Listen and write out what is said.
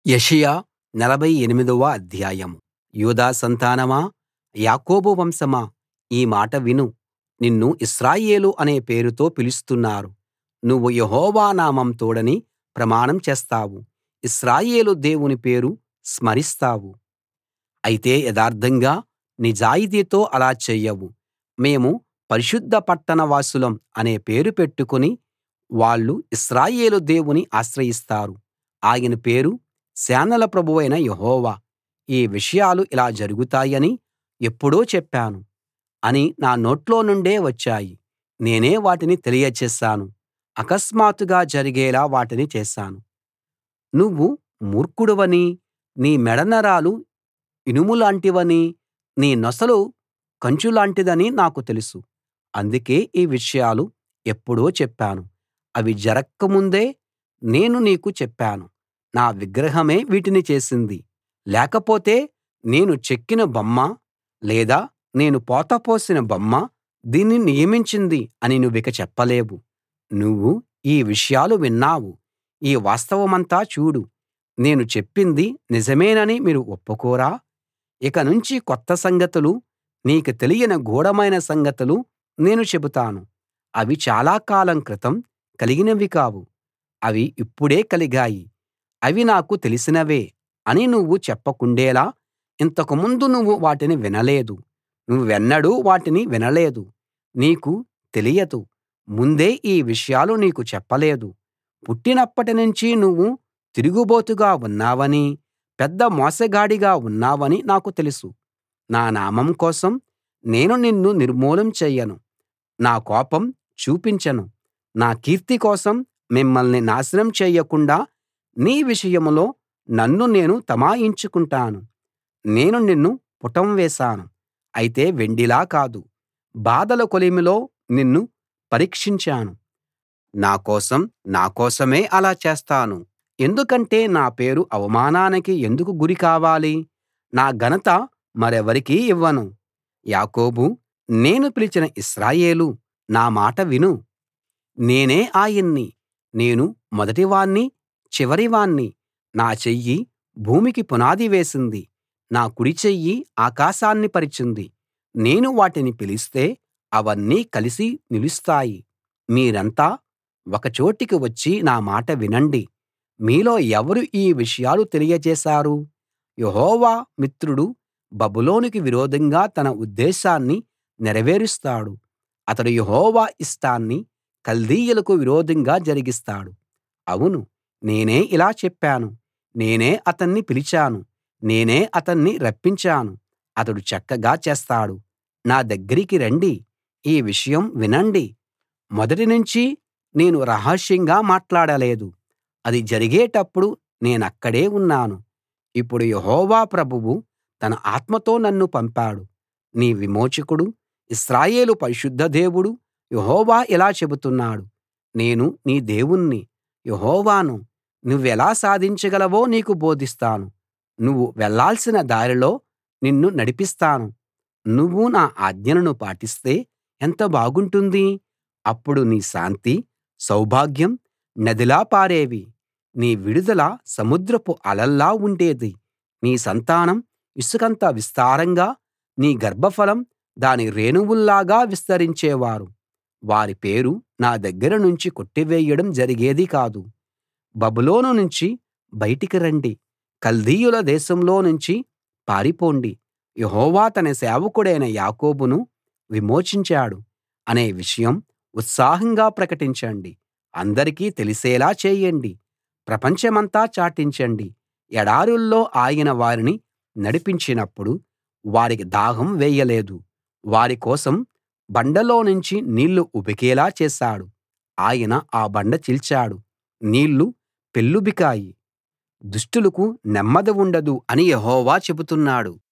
యెషయా నలభై ఎనిమిదవ అధ్యాయం యూదా సంతానమా యాకోబు వంశమా ఈ మాట విను నిన్ను ఇశ్రాయేలు అనే పేరుతో పిలుస్తున్నారు నువ్వు యెహోవా నామం తోడని ప్రమాణం చేస్తావు ఇశ్రాయేలు దేవుని పేరు స్మరిస్తావు అయితే యథార్థంగా నిజాయితీతో అలా చెయ్యవు మేము పరిశుద్ధ పట్టణ వాసులం అనే పేరు పెట్టుకుని వాళ్ళు ఇశ్రాయేలు దేవుని ఆశ్రయిస్తారు ఆయన పేరు సేనల ప్రభువైన యెహోవా ఈ విషయాలు ఇలా జరుగుతాయని ఎప్పుడో చెప్పాను అని నా నోట్లో నుండే వచ్చాయి నేనే వాటిని తెలియచేశాను అకస్మాత్తుగా జరిగేలా వాటిని చేశాను నువ్వు మూర్ఖుడివనీ నీ మెడ నరాలు ఇనుములాంటివనీ నీ నొసలు కంచులాంటిదనీ నాకు తెలుసు అందుకే ఈ విషయాలు ఎప్పుడో చెప్పాను అవి జరక్క ముందే నేను నీకు చెప్పాను నా విగ్రహమే వీటిని చేసింది లేకపోతే నేను చెక్కిన బొమ్మ లేదా నేను పోతపోసిన బొమ్మ దీన్ని నియమించింది అని నువ్విక చెప్పలేవు నువ్వు ఈ విషయాలు విన్నావు ఈ వాస్తవమంతా చూడు నేను చెప్పింది నిజమేనని మీరు ఒప్పుకోరా ఇక నుంచి కొత్త సంగతులు నీకు తెలియని గూఢమైన సంగతులు నేను చెబుతాను అవి చాలా కాలం క్రితం కలిగినవి కావు అవి ఇప్పుడే కలిగాయి అవి నాకు తెలిసినవే అని నువ్వు చెప్పకుండేలా ఇంతకు ముందు నువ్వు వాటిని వినలేదు నువ్వెన్నడూ వాటిని వినలేదు నీకు తెలియదు ముందే ఈ విషయాలు నీకు చెప్పలేదు పుట్టినప్పటి నుంచి నువ్వు తిరుగుబోతుగా ఉన్నావనీ పెద్ద మోసగాడిగా ఉన్నావనీ నాకు తెలుసు నా నామం కోసం నేను నిన్ను నిర్మూలం చెయ్యను నా కోపం చూపించను నా కీర్తి కోసం మిమ్మల్ని నాశనం చేయకుండా నీ విషయంలో నన్ను నేను తమాయించుకుంటాను నేను నిన్ను పుటం వేశాను అయితే వెండిలా కాదు బాధల కొలిమిలో నిన్ను పరీక్షించాను నా కోసం నా కోసమే అలా చేస్తాను ఎందుకంటే నా పేరు అవమానానికి ఎందుకు గురి కావాలి నా ఘనత మరెవరికీ ఇవ్వను యాకోబూ నేను పిలిచిన ఇశ్రాయేలూ నా మాట విను నేనే ఆయన్ని నేను మొదటివాణ్ణి చివరివాణ్ణి నా చెయ్యి భూమికి పునాది వేసింది నా కుడి చెయ్యి ఆకాశాన్ని పరిచింది నేను వాటిని పిలిస్తే అవన్నీ కలిసి నిలుస్తాయి మీరంతా ఒక చోటికి వచ్చి నా మాట వినండి మీలో ఎవరు ఈ విషయాలు తెలియజేశారు యెహోవా మిత్రుడు బబులోనుకి విరోధంగా తన ఉద్దేశాన్ని నెరవేరుస్తాడు అతడు యెహోవా ఇష్టాన్ని కల్దీయులకు విరోధంగా జరిగిస్తాడు అవును నేనే ఇలా చెప్పాను నేనే అతన్ని పిలిచాను నేనే అతన్ని రప్పించాను అతడు చక్కగా చేస్తాడు నా దగ్గరికి రండి ఈ విషయం వినండి మొదటి నుంచి నేను రహస్యంగా మాట్లాడలేదు అది జరిగేటప్పుడు నేనక్కడే ఉన్నాను ఇప్పుడు యెహోవా ప్రభువు తన ఆత్మతో నన్ను పంపాడు నీ విమోచకుడు ఇశ్రాయేలు పరిశుద్ధ దేవుడు యెహోవా ఇలా చెబుతున్నాడు నేను నీ దేవుణ్ణి యెహోవాను నువ్వెలా సాధించగలవో నీకు బోధిస్తాను నువ్వు వెళ్ళాల్సిన దారిలో నిన్ను నడిపిస్తాను నువ్వు నా ఆజ్ఞలను పాటిస్తే ఎంత బాగుంటుంది అప్పుడు నీ శాంతి సౌభాగ్యం నదిలా పారేవి నీ విడుదల సముద్రపు అలల్లా ఉండేది నీ సంతానం ఇసుకంత విస్తారంగా నీ గర్భఫలం దాని రేణువుల్లాగా విస్తరించేవారు వారి పేరు నా దగ్గర నుంచి కొట్టివేయడం జరిగేది కాదు బబులోను నుంచి బయటికి రండి కల్దీయుల దేశంలో నుంచి పారిపోండి యెహోవా తన సేవకుడైన యాకోబును విమోచించాడు అనే విషయం ఉత్సాహంగా ప్రకటించండి అందరికీ తెలిసేలా చేయండి ప్రపంచమంతా చాటించండి ఎడారుల్లో ఆయన వారిని నడిపించినప్పుడు వారికి దాహం వేయలేదు వారి కోసం బండలో నుంచి నీళ్లు ఉబికేలా చేశాడు ఆయన ఆ బండ చీల్చాడు నీళ్లు పెల్లుబికాయి దుష్టులకు నెమ్మది ఉండదు అని యెహోవా చెబుతున్నాడు